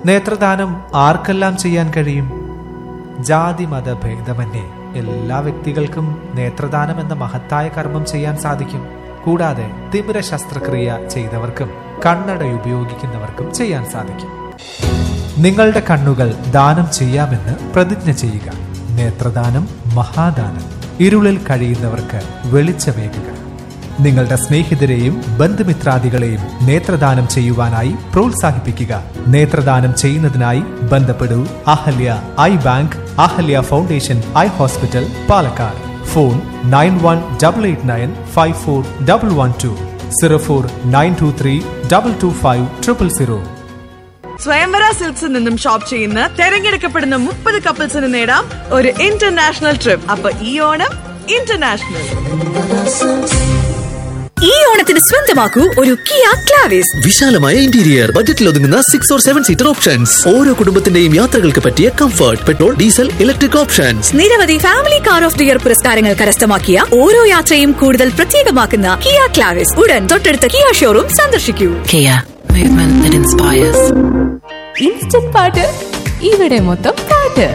നേത്രദാനം ആർക്കെല്ലാം ചെയ്യാൻ കഴിയും ജാതി മത ഭേദമന്യേ എല്ലാ വ്യക്തികൾക്കും നേത്രദാനം എന്ന മഹത്തായ കർമ്മം ചെയ്യാൻ സാധിക്കും കൂടാതെ തിമിര ശസ്ത്രക്രിയ ചെയ്തവർക്കും കണ്ണട ഉപയോഗിക്കുന്നവർക്കും ചെയ്യാൻ സാധിക്കും നിങ്ങളുടെ കണ്ണുകൾ ദാനം ചെയ്യാമെന്ന് പ്രതിജ്ഞ ചെയ്യുക നേത്രദാനം മഹാദാനം ഇരുളിൽ കഴിയുന്നവർക്ക് വെളിച്ചമേകുക നിങ്ങളുടെ സ്നേഹിതരെയും ബന്ധുമിത്രാദികളെയും നേത്രദാനം ചെയ്യുവാനായി പ്രോത്സാഹിപ്പിക്കുക നേത്രദാനം ചെയ്യുന്നതിനായി ബന്ധപ്പെടൂ Ahalya eye bank Ahalya foundation eye hospital Palakkad phone nine one double eight nine five four double one two zero four nine two three double two five triple zero Swayamvara സിൽക്സിൽ നിന്നും ഷോപ്പ് ചെയ്യുന്ന തെരഞ്ഞെടുക്കപ്പെടുന്ന മുപ്പത് കപ്പിൾസിന് നേടാം ഒരു ഇന്റർനാഷണൽ ട്രിപ്പ് അപ്പൊ ഈ ഓണം ഇന്റർനാഷണൽ ഈ ഓണത്തിന് സ്വന്തമാക്കൂ ഒരു കിയ ക്ലാവിസ് വിശാലമായ ഇന്റീരിയർ ബജറ്റിൽ ഒതുങ്ങുന്ന six or seven seater options ഓരോ കുടുംബത്തിന്റെയും യാത്രകൾക്ക് പറ്റിയ comfort petrol diesel electric options നിരവധി family car of the year പുരസ്കാരങ്ങൾ കരസ്ഥമാക്കിയ ഓരോ യാത്രയും കൂടുതൽ പ്രത്യേകമാക്കുന്ന കിയ ക്ലാവിസ് ഉടൻ തൊട്ടടുത്ത കിയ ഷോറൂം സന്ദർശിക്കൂ Kia, movement that inspires. Instant പാട്ട് ഇവിടെ മൊത്തം പാട്ട്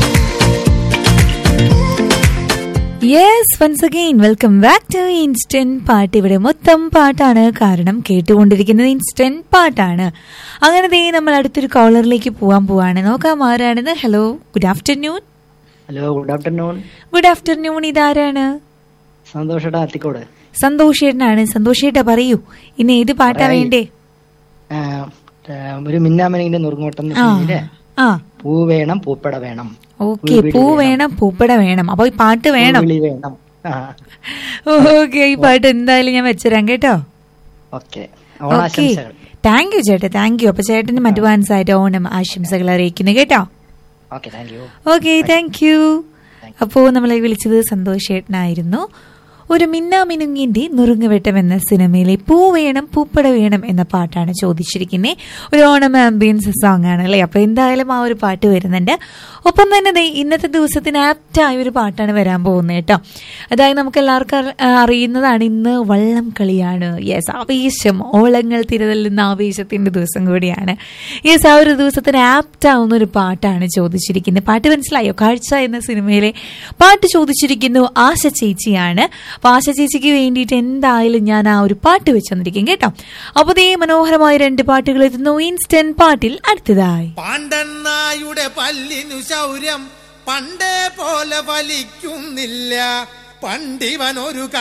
yes once again welcome back to instant പാട്ട് ഇവിടെ മൊത്തം പാട്ടാണ് കാരണം കേട്ടുകൊണ്ടിരിക്കുന്നത് ഇൻസ്റ്റന്റ് പാട്ടാണ് അങ്ങനെ ദേ നമ്മൾ അടുത്തൊരു കോളറിലേക്ക് പോവാൻ പോവാണ് നോക്കാം ആരാണെന്ന് hello good afternoon hello good afternoon good afternoon ഇതാരാണ് സന്തോഷേട്ടാ അത്തിക്കോട് സന്തോഷേട്ടനാണ് സന്തോഷേട്ട പറയൂ ഇന്ന് ഏത് പാട്ടാ പറയാം. വേണ്ടേ ആ, ആ, ഒരു മിന്നാമനിന്റെ നുറുങ്ങോട്ടം എന്ന ആ സിനിമയിലെ ആ പൂ വേണം പൂപ്പട വേണം ഓക്കെ പൂ വേണം പൂപ്പട വേണം അപ്പൊ ഈ പാട്ട് വേണം പൂവിളി വേണം ആ ഓക്കെ ഈ പാട്ട് എന്തായാലും ഞാൻ വെച്ചുതരാം കേട്ടോ ഓക്കെ ഓക്കെ ഓണാശംസകൾ താങ്ക് യു ചേട്ടാ താങ്ക് യു അപ്പൊ ചേട്ടന് അഡ്വാൻസ് ആയിട്ട് ഓണം ആശംസകൾ അറിയിക്കുന്നു കേട്ടോ okay thank you okay thank you അപ്പോൾ നമ്മളെ വിളിച്ചത് സന്തോഷ് ചേട്ടനായിരുന്നു ഒരു മിന്നാമിനുങ്ങിന്റെ നുറുങ്ങുവെട്ടം എന്ന സിനിമയിലെ പൂ വേണം പൂപ്പട വേണം എന്ന പാട്ടാണ് ചോദിച്ചിരിക്കുന്നത് ഒരു ഓണം ആംബിയൻസ് സോങ് ആണ് അല്ലേ അപ്പൊ എന്തായാലും ആ ഒരു പാട്ട് വരുന്നുണ്ട് ഒപ്പം തന്നെ ദേ ഇന്നത്തെ ദിവസത്തിന് ആപ്റ്റായ ഒരു പാട്ടാണ് വരാൻ പോകുന്നത് കേട്ടോ അതായത് നമുക്ക് എല്ലാവർക്കും അറി- ആ, അറിയുന്നതാണ് ഇന്ന് വള്ളം കളിയാണ് യെസ് ആവേശം ഓളങ്ങൾ തിരതല്ലുന്ന ആവേശത്തിന്റെ ദിവസം കൂടിയാണ് യെസ് ആ ഒരു ദിവസത്തിന് ആപ്റ്റ് ആവുന്ന ഒരു പാട്ടാണ് ചോദിച്ചിരിക്കുന്നത് പാട്ട് മനസ്സിലായോ കാഴ്ച എന്ന സിനിമയിലെ പാട്ട് ചോദിച്ചിരിക്കുന്നു ആശ ചേച്ചിയാണ് അപ്പൊ ആശ ചേച്ചിക്ക് വേണ്ടിയിട്ട് എന്തായാലും ഞാൻ ആ ഒരു പാട്ട് വെച്ച് തന്നിരിക്കും കേട്ടോ അപ്പൊ ദേ മനോഹരമായ രണ്ട് പാട്ടുകൾ എത്തുന്നു ഇൻസ്റ്റന്റ് പാട്ടിൽ അടുത്തതായി പാണ്ഡന്നായുടെ പല്ലിനു ശൗര്യം പണ്ടേ പോലെ ഫലിക്കുന്നില്ല പണ്ടിവനൊരു